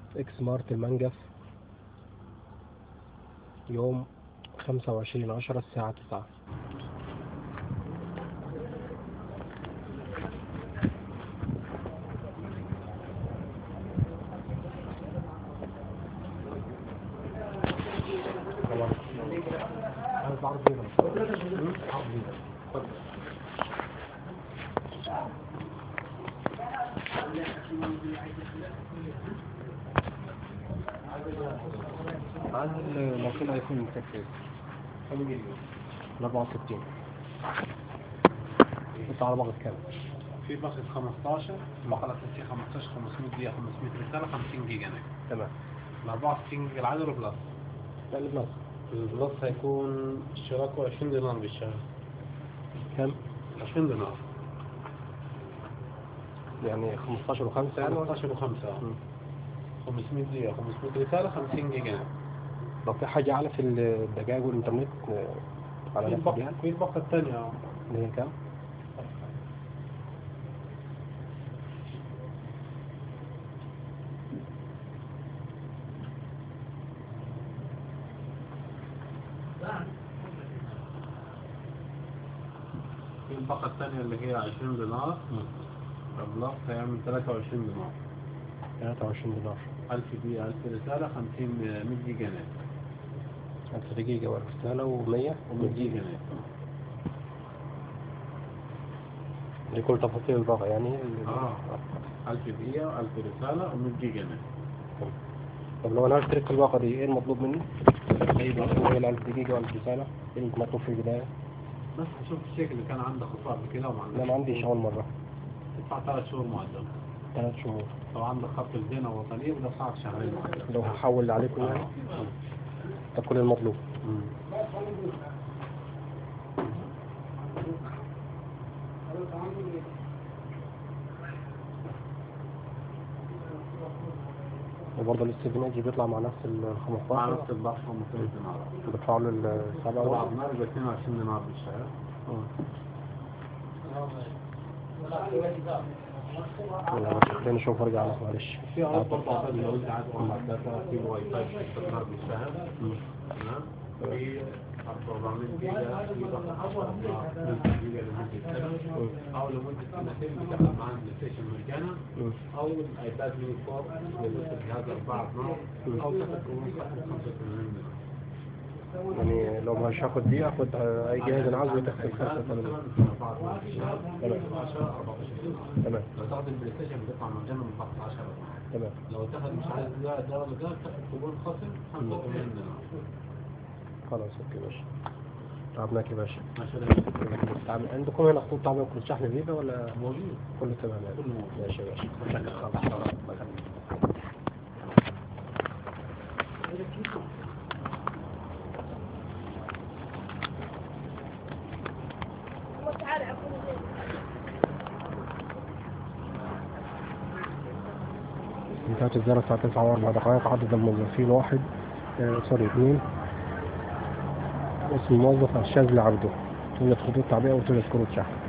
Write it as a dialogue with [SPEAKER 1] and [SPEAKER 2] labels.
[SPEAKER 1] اكس مارت المنجف يوم خمسة وعشرين عشرة الساعة تسعة عايز عرض بيضة عرض بيضة عايز ال- لو كده هيكون مكفي كم جنيه؟ أربعة وستين انت على باقة كام؟
[SPEAKER 2] في باقة 15 باقة أساسية 15 500 دقيقة 500 رسالة 50 جيجا نت
[SPEAKER 1] تمام
[SPEAKER 2] ال 64 جيجا العادي ولا بلس؟
[SPEAKER 1] لا البلس
[SPEAKER 2] البلس هيكون اشتراكه 20 دينار بالشهر
[SPEAKER 1] كام؟
[SPEAKER 2] 20 دينار
[SPEAKER 1] يعني 15 وخمسة يعني ولا؟
[SPEAKER 2] 15 و5
[SPEAKER 1] مم.
[SPEAKER 2] 500 دقيقة 500 رسالة 50 جيجا نت
[SPEAKER 1] لو في حاجة أعلى في الدجاج والإنترنت آه، على
[SPEAKER 2] في
[SPEAKER 1] نفس
[SPEAKER 2] الباقة
[SPEAKER 1] الجهاز
[SPEAKER 2] في الباقة الثانية
[SPEAKER 1] اللي هي كام؟
[SPEAKER 2] في الباقة الثانية اللي هي 20 دينار البلس هيعمل 23 دينار
[SPEAKER 1] 23 دولار
[SPEAKER 2] 1000 دقيقة 1000 رسالة 50 100 جيجا نت
[SPEAKER 1] 1000 جيجا ورسالة و100
[SPEAKER 2] 100 جيجا نت
[SPEAKER 1] دي كل تفاصيل الباقة يعني ال-
[SPEAKER 2] اه 1000 دقيقة 1000 رسالة و100 جيجا نت
[SPEAKER 1] طب لو أنا هشترك الباقة دي إيه المطلوب مني؟ أي باقة هي ال 1000 جيجا ولا رسالة؟ إيه المطلوب في البداية؟
[SPEAKER 2] بس شوف الشيك اللي كان عندك خطوة قبل كده وما
[SPEAKER 1] لا أنا عندي شغل مرة
[SPEAKER 2] تدفع ثلاث شهور مقدم
[SPEAKER 1] ثلاث شهور
[SPEAKER 2] لو عندك خط الزينة وطنية بدفعك شهرين مقدم
[SPEAKER 1] لو هحول عليكم يعني ده كل المطلوب
[SPEAKER 2] مم.
[SPEAKER 1] وبرضه الاستثناء بيطلع مع نفس ال
[SPEAKER 2] مع
[SPEAKER 1] 15
[SPEAKER 2] نفس الضغط 200 دينار
[SPEAKER 1] بدفعوا له ال 7
[SPEAKER 2] طبعا دينار ب 22 دينار بالشهر
[SPEAKER 1] خليني اشوف وارجع لك معلش
[SPEAKER 2] في عروض برضه عباد لو انت عايز اونلاين داتا في الواي فاي ب 6 دينار بالشهر تمام في 400 جيجا في ضغط 10 دينار 100 جيجا لمدة سنة أو لمدة سنتين بتاخد معاها بلاي ستيشن مجانا
[SPEAKER 1] مم.
[SPEAKER 2] أو الأيباد ميني 4 بنفس الجهاز 4 دينار أو تاخد كمان 85 دينار
[SPEAKER 1] يعني لو مش هاخد دي اخد اي جهاز انا عاوزه يدخل
[SPEAKER 2] مثلا
[SPEAKER 1] 85
[SPEAKER 2] 4 دينار في الشهر 10 14
[SPEAKER 1] تمام
[SPEAKER 2] لو تاخد البلاي ستيشن بتدفع مجانا من 15
[SPEAKER 1] تمام
[SPEAKER 2] لو تاخد مش عايز ده ده ولا ده تاخد كوبون خصم 85 دينار
[SPEAKER 1] خلاص اوكي ماشي تعبناك يا باشا
[SPEAKER 2] ماشي
[SPEAKER 1] تعب- عندكم هنا خطوط تعمل كل شحن فيزا ولا
[SPEAKER 2] موجود
[SPEAKER 1] كله تمام يعني
[SPEAKER 2] كله موجود.
[SPEAKER 1] ماشي يا باشا شكرا خلاص انتهت الزيارة الساعة تسعة وأربع دقائق عدد الموظفين واحد آه سوري اثنين اسم الموظف الشاذلي عبده توجد خطوط تعبئة وتوجد كروت شحن